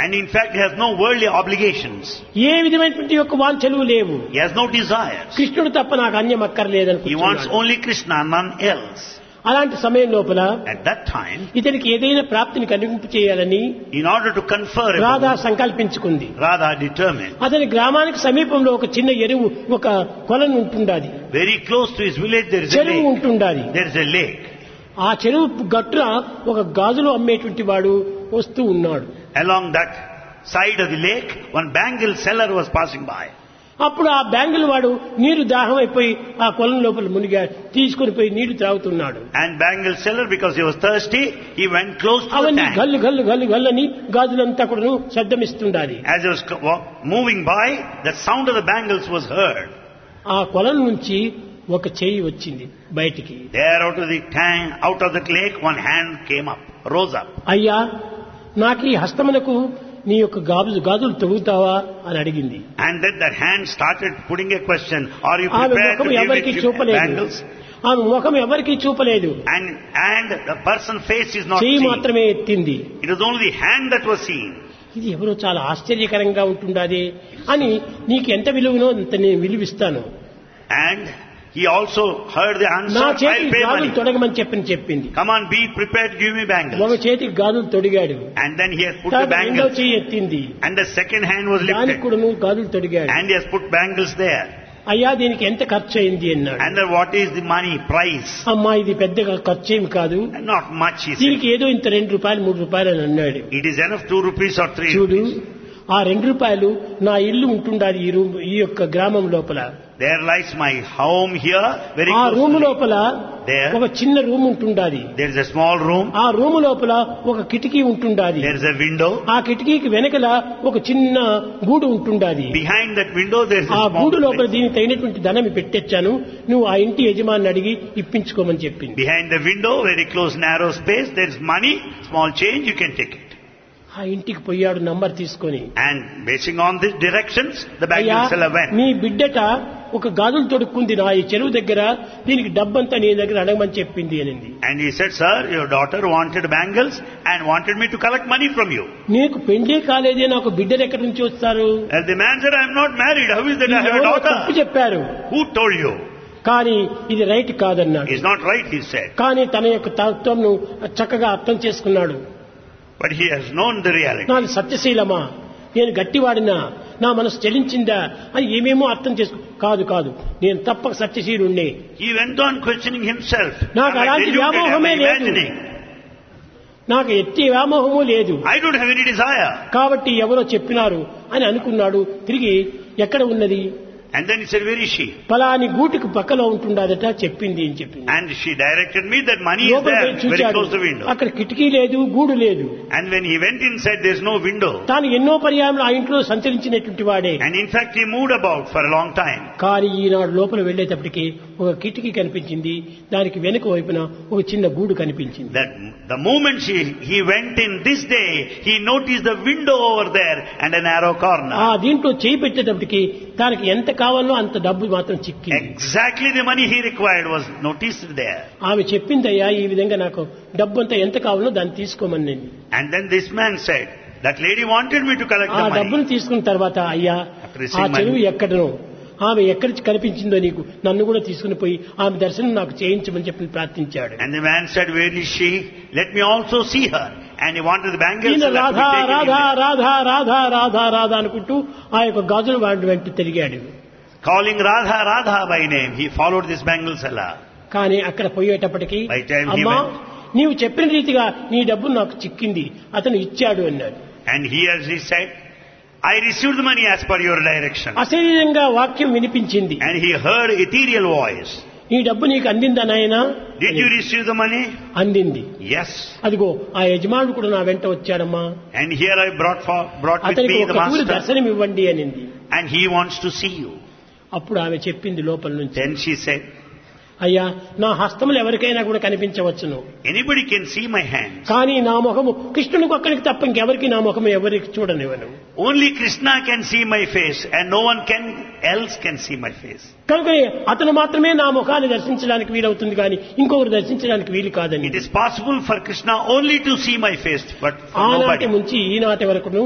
And in fact, he has no worldly obligations. ఏ విధమైనటువంటి యొక్క వాంఛలు లేవు He has no desires. కృష్ణుడు తప్ప నాకు అన్యం He wants అక్కర్లేదని only Krishna, none else. అలాంటి సమయం లోపల At that time, ఇతనికి ఏదైనా ప్రాప్తిని కలిగింపు చేయాలని in order to confer, a Radha boon, సంకల్పించుకుంది Radha determined. అతని గ్రామానికి సమీపంలో ఒక చిన్న ఎరువు ఒక కొలను ఉంటుండాది Very close to his village, there is a చెరువు lake. ఉంటుండాది There is a lake. ఆ చెరువు గట్టున ఒక గాజులు అమ్మేటువంటి వాడు వస్తూ ఉన్నాడు Along that side of the lake, one bangle seller was passing by. అప్పుడు ఆ బ్యాంగుల్ వాడు నీరు దాహం అయిపోయి ఆ కొలం లోపల మునిగా తీసుకుని పోయి నీళ్లు త్రాగుతున్నాడు And bangle seller, because he was thirsty, he went close to the అవన్నీ tank. గల్లు గల్లు గల్లు గల్లని గాజులంతా కూడా శబ్దమిస్తుండాలి As he was co- wa- moving by, the sound of the bangles was heard. ఆ కొలం నుంచి ఒక చెయ్యి వచ్చింది బయటికి There out of the tank, out of that lake, one hand came up, rose up. అయ్యా నాకు ఈ హస్తమునకు నీ యొక్క గాజు గాజులు తొడుగుతావా అని అడిగింది And then that hand started putting a question, are you ఆమె prepared to ముఖం give ఎవరికి me చూపలేదు bangles? ఆమె ముఖం ఎవరికి చూపలేదు And, and the person's face is not చెయ్యి seen. మాత్రమే ఎత్తింది It was only the hand that was seen. ఇది ఎవరో చాలా ఆశ్చర్యకరంగా ఉంటుండాది అని నీకు ఎంత విలువనో అంత నేను విలువిస్తాను And he also heard the answer, నా I'll చేతికి pay గాజులు money. తొడగమని చెప్పని చెప్పింది Come on, be prepared to give me ఒక bangles. చేతికి గాజులు తొడిగాడు And then he has put the తర్వాత రెండో bangles. చెయ్యి ఎత్తింది And the second hand was దానికి lifted. కూడా నువ్వు గాజులు తొడిగాడు And he has put bangles there. అయ్యా దీనికి ఎంత ఖర్చు అయింది అన్నాడు And then what is the money price? అమ్మా ఇది పెద్దగా ఖర్చు ఏమి కాదు Not much, he said. దీనికి ఏదో ఇంత రెండు రూపాయలు మూడు రూపాయలు అని అన్నాడు It is enough two rupees or three చూడు rupees. ఆ రెండు రూపాయలు నా ఇల్లు ఉంటుండాలి ఈ రూమ్ ఈ యొక్క గ్రామం లోపల There lies my home here, very ఆ close రూమ్ to me. లోపల There. ఒక చిన్న రూమ్ ఉంటుండాలి There is a small room. ఆ రూమ్ లోపల ఒక కిటికీ ఉంటుండాలి There is a window. ఆ కిటికీకి వెనకల ఒక చిన్న గూడు ఉంటుండాలి Behind that window there is ఆ a small గూడు లోపల place. దీనికి తగినటువంటి ధనం పెట్టొచ్చాను నువ్వు ఆ ఇంటి యజమాని అడిగి ఇప్పించుకోమని చెప్పింది Behind the window, very close narrow space, there is money, small change, you can take it. ఆ ఇంటికి పోయాడు నంబర్ తీసుకొని And basing on these directions, the అయ్యా bangle seller went. నీ బిడ్డట ఒక గాజులు తొడుక్కుంది నా ఈ చెరువు దగ్గర దీనికి డబ్బంతా నీ దగ్గర అడగమని చెప్పింది అనింది And he said, sir, your daughter wanted bangles and wanted me to collect money from you. నీకు పెళ్లే కాలేదే నాకు బిడ్డలు ఎక్కడి నుంచి వస్తారు And the man said, I am not married. How is that I have a ఎవరో తప్పు daughter? చెప్పారు Who told you? కానీ ఇది రైట్ కాదన్నాడు It's not right, he said. కానీ తన యొక్క తత్వంను చక్కగా అర్థం చేసుకున్నాడు But he has known the reality. నాది సత్యశీలమా నేను గట్టివాడినా నా మనసు చెలించిందా అని ఏమేమో అర్థం చేసుకో కాదు కాదు నేను తప్పక సత్యశీలుణ్ణే He went on questioning himself. నాకు Am I అలాంటి deluded? Am I వ్యామోహమే లేదు imagining? నాకు ఎత్తి వ్యామోహము లేదు I don't have any desire. కాబట్టి ఎవరో చెప్పినారు అని అనుకున్నాడు తిరిగి ఎక్కడ ఉన్నది And then he said, where is she? పలాని గూటికి పక్కలో ఉంటుండదట చెప్పింది అని చెప్పింది And she directed me that money is లోపలికి there, పోయి very చూచాడు close to the window. అక్కడ కిటికీ లేదు గూడు లేదు And when he went inside, there's no window. తాను ఎన్నో పర్యాయంలో ఆ ఇంట్లో సంచరించినటువంటి వాడే And in fact, he moved about for a long time. కానీ ఈనాడు లోపల వెళ్లేటప్పటికి ఒక కిటికీ కనిపించింది దానికి వెనుక వైపున ఒక చిన్న గూడు కనిపించింది That the moment she, he went in this day, he noticed the window over there and a narrow ఆ corner. దీంట్లో చేయి పెట్టేటప్పటికి దానికి ఎంత కావాలో అంత డబ్బు మాత్రం చిక్కింది Exactly the money he required was noticed there. ఆమె చెప్పిందయ్యా ఈ విధంగా నాకు డబ్బు అంతా ఎంత కావాలో దాన్ని తీసుకోమని నేను And then this man said, that lady wanted me to collect ఆ the డబ్బును money. తీసుకున్న తర్వాత అయ్యా After receiving ఆ చెరువు money. ఎక్కడనో ఆమె ఎక్కడి కనిపించిందో నీకు నన్ను కూడా తీసుకుని పోయి ఆమె దర్శనం నాకు చేయించమని చెప్పి ప్రార్థించాడు And the man said, where is she? Let me also see her. And he wanted the bangles ఈయన to be Radha taken Radha in. Radha Radha Radha Radha అనుకుంటూ ఆ యొక్క గాజుల వాడి వెంట తిరిగాడు Calling Radha Radha by name, he followed this bangle seller. కానీ అక్కడ పోయేటప్పటికి By time he అమ్మా went. నీవు చెప్పిన రీతిగా నీ డబ్బు నాకు చిక్కింది అతను ఇచ్చాడు అన్నాడు And here he said, I received the money as per your direction. అశరీరంగా వాక్యం వినిపించింది And he heard ethereal voice. నీ డబ్బు నీకు అందిందా నాయనా Did you receive the money? అందింది Yes. అదిగో ఆ యజమానుడు కూడా నా వెంట వచ్చాడమ్మా And here I brought for, brought with అతనికి me the ఒక తూరి master. దర్శనం ఇవ్వండి అనింది And he wants to see you. అప్పుడు ఆమె చెప్పింది లోపల నుంచి Then she said, అయ్యా నా హస్తములు ఎవరికైనా కూడా కనిపించవచ్చును anybody can see my hands. కానీ నా ముఖము కృష్ణునికి ఒక్కరికి తప్ప ఇంకెవరికి నా ముఖము ఎవరికి చూడనివ్వను Only Krishna can see my face and no one can else can see my face. కనుక అతను మాత్రమే నా ముఖాన్ని దర్శించడానికి వీలవుతుంది కానీ ఇంకొకరు దర్శించడానికి వీలు కాదని It is possible for Krishna only to see my face, but for ఆనాటి nobody. నుంచి ఈనాటి వరకును